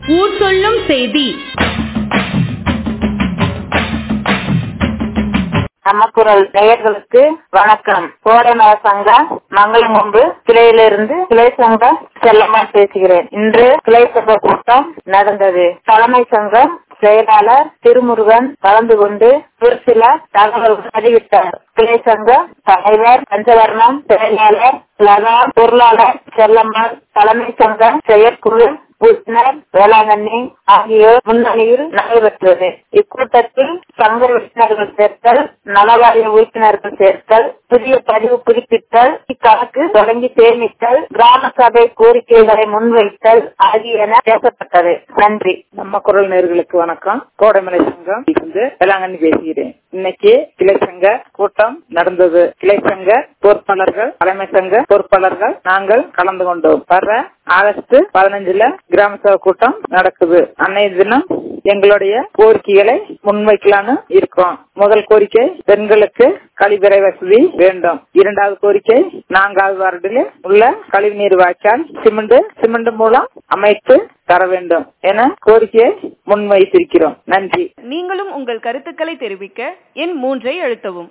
ஊர் சொல்லும் செய்தி நம்ம குரல் நேயர்களுக்கு வணக்கம் கோடைமர சங்கம் மங்களமும்பு கிளையிலிருந்து கிளை சங்கம் செல்லம்மா பேசுகிறேன் இன்று கிளை சங்க கூட்டம் நடந்தது தலைமை சங்கம் செயலாளர் திருமுருகன் கலந்து கொண்டு ஒரு சில தகவல்கள் அறிவித்தார் கிளை சங்கம் தலைவர் பஞ்சவர்ணம் செயலாளர் லதா பொருளாளர் செல்லம்மாள் தலைமை சங்கம் செயற்குழு உறுப்பினர் வேளாங்கண்ணி ஆகியோர் முன்னணியில் நடைபெற்றது இக்கூட்டத்தில் சங்க உறுப்பினர்கள் சேர்த்தல் நலவாரிய உறுப்பினர்கள் சேர்த்தல் புதிய பதிவு புதுப்பித்தல் இக்கணக்கு தொடங்கி சேமித்தல் கிராம சபை கோரிக்கைகளை முன்வைத்தல் ஆகியன பேசப்பட்டது நன்றி நம்ம குரல் நேர்களுக்கு வணக்கம் கோடைமலை சங்கம் இருந்து வேளாங்கண்ணி பேசுகிறேன் இன்னைக்கு கிளை சங்க கூட்டம் நடந்தது கிளை சங்க பொறுப்பாளர்கள் தலைமை சங்க பொறுப்பாளர்கள் நாங்கள் கலந்து கொண்டோம் வர்ற ஆகஸ்ட் பதினஞ்சுல கிராம சபை கூட்டம் நடக்குது அன்னைய தினம் எங்களுடைய கோரிக்கைகளை முன்வைக்கலான்னு இருக்கோம் முதல் கோரிக்கை பெண்களுக்கு கழிவறை வசதி வேண்டும் இரண்டாவது கோரிக்கை நான்காவது வார்டில் உள்ள கழிவுநீர் வாய்க்கால் சிமெண்ட் சிமெண்ட் மூலம் அமைத்து தர வேண்டும் என கோரிக்கையை முன்வைத்திருக்கிறோம் நன்றி நீங்களும் உங்கள் கருத்துக்களை தெரிவிக்க எண் மூன்றை அழுத்தவும்